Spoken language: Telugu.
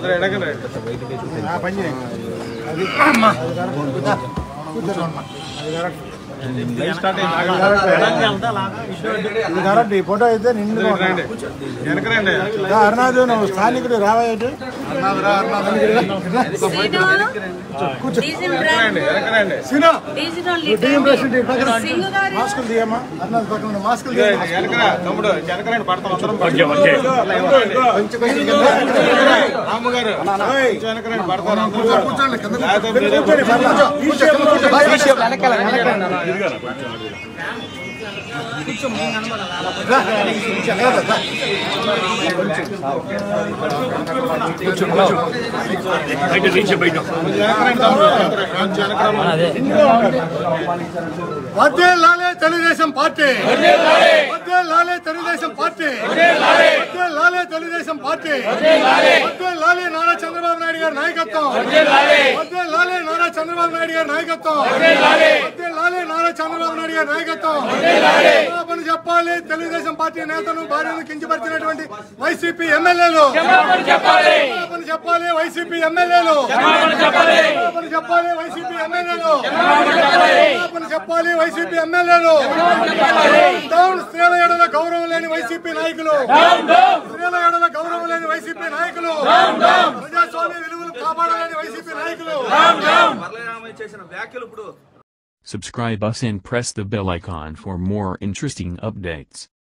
అందరూ ఎడగండి ఆ పని చేయండి అది కూర్చోమ్మా. అది కరెక్ట్. లైవ్ స్టార్ట్ అయింది ఇది కరెక్ట్ ఈ ఫోటో అయితే నిండు రండి వెనకరండి అరుణాథ్ నువ్వు స్థానికుడు రావాయటి వెనకరండి వెనకరండి సీనా డిఎం ప్రెసిడెంట్ ఈ పక్కన సింగు గారు మాస్కులు తీయమ్మా అరుణాథ్ పక్కన ఉన్న మాస్కులు తీయమ్మా. వెనకరా తమ్ముడు వెనకరండి పడతాం అందరం కొంచెం కొంచెం కింద. రాము గారు ఓయ్. కొంచెం వెనకరండి పడతారు అందరూ కూర్చోండి కింద లేకపోతే మీరే కూర్చోండి పర్లేదు. ఈ షేప్ లో కూర్చోండి. ఈ షేప్ లో. వెనకరండి తమ్ముడు కొంచెం వెనకరండి వద్దే లాలే తెలుగుదేశం పార్టీ వద్దే లాలే తెలుగుదేశం పార్టీ వద్దే లాలే తెలుగుదేశం పార్టీ వద్దే లాలే నారా చంద్రబాబు నాయుడు గారి నాయకత్వం వద్దే లాలే నారా చంద్రబాబు నాయుడు గారి నాయకత్వం వద్దే లాలే నారా చంద్రబాబు నాయుడు గారి నాయకత్వం క్షమాపణ చెప్పాలి తెలుగుదేశం పార్టీ నేతను భార్యను కించపరిచినటువంటి వైసీపీ ఎమ్మెల్యేలు క్షమాపణ చెప్పాలి వైసీపీ ఎమ్మెల్యేలు క్షమాపణ చెప్పాలి వైసీపీ ఎమ్మెల్యేలు క్షమాపణ చెప్పాలి వైసీపీ ఎమ్మెల్యేలు డౌన్ స్త్రీల ఎడల గౌరవం లేని వైసీపీ నాయకులు స్త్రీల ఎడల గౌరవం లేని వైసీపీ నాయకులు ప్రజాస్వామ్య విలువలు కాపాడలేని వైసీపీ నాయకులు వరలరామయ్య చేసిన వ్యాఖ్యలు ఇప్పుడు Subscribe us and press the bell icon for more interesting updates.